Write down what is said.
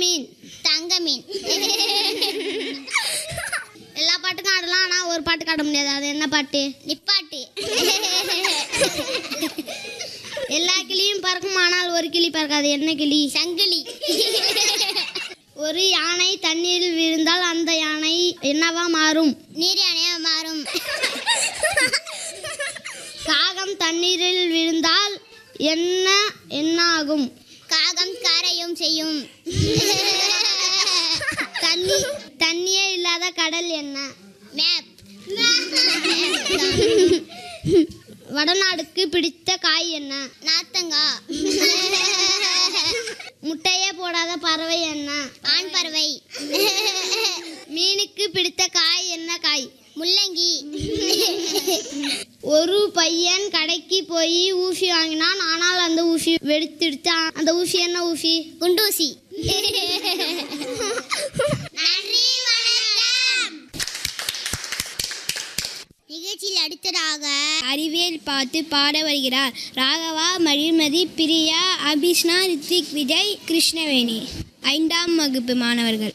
மீன் தங்க மீன் எல்லா பாட்டுக்கும் ஆடலாம் ஆனால் ஒரு பாட்டுக்கு ஆட முடியாது அது என்ன பாட்டு நிப்பாட்டு எல்லா கிளியும் பறக்கும் ஆனால் ஒரு கிளி பறக்காது என்ன கிளி சங்கிலி ஒரு யானை தண்ணீரில் விழுந்தால் அந்த யானை என்னவா மாறும் நீர் யானையா மாறும் காகம் தண்ணீரில் விழுந்தால் என்ன என்ன ஆகும் காகம் காரையும் செய்யும் தண்ணி தண்ணியே இல்லாத கடல் என்ன மேப் வடநாடுக்கு பிடித்த காய் என்ன நாத்தங்கா முட்டையே போடாத பறவை என்ன ஆண் பறவை மீனுக்கு பிடித்த காய் என்ன காய் முள்ளங்கி ஒரு பையன் கடைக்கு போய் ஊசி வாங்கினான் ஆனால் அந்த ஊசி வெடித்துடுத்து அந்த ஊசி என்ன ஊசி குண்டூசி நன்றி வணக்கம் நிகழ்ச்சியில் அடுத்ததாக அறிவியல் பார்த்து பாட வருகிறார் ராகவா மகிழ்மதி பிரியா அபிஷ்னா ரித்திக் விஜய் கிருஷ்ணவேணி ஐந்தாம் வகுப்பு மாணவர்கள்